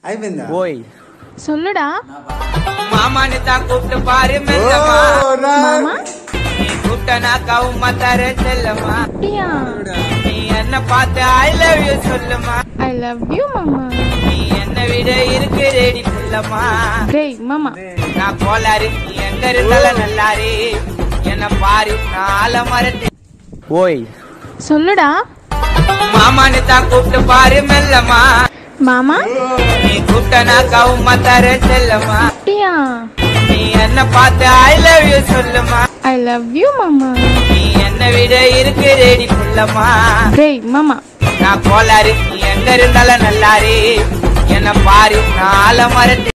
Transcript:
అయిపోయిందా ஓய் சொல்லுடா மாமான்னு தான் கூப்பிட்டு பாரு மெல்லமா ఓ, రా. மாமா நீ கூப்பிட்டனா கவுமா தர செல்லம்மா அப்படியா நீ என்ன பார்த்து ஐ லவ் யூ சொல்லுமா ஐ லவ் யூ மாமா நீ என்ன விட இருக்கு ரெடி புள்ளம்மா டேய் மாமா நான் கோளாறு நீ எங்க இருந்தாலும் நல்லாரு என்ன பாரு நாள மரட்டு ஓய் சொல்லுடா மாமான்னு தான் கூப்பிட்டு பாரு மெல்லமா மாமா நீ கூப்பிட்டனா கவுமா தர செல்லம்மா அப்படியா நீ என்ன பார்த்து ஐ லவ் யூ சொல்லுமா ஐ லவ் யூ மாமா நீ என்ன விட இருக்கு ரெடி புள்ளம்மா டேய் மாமா நான் கோளாறு நீ எங்க இருந்தாலும் நல்லாரு என்ன பாரு நாள மரட்டு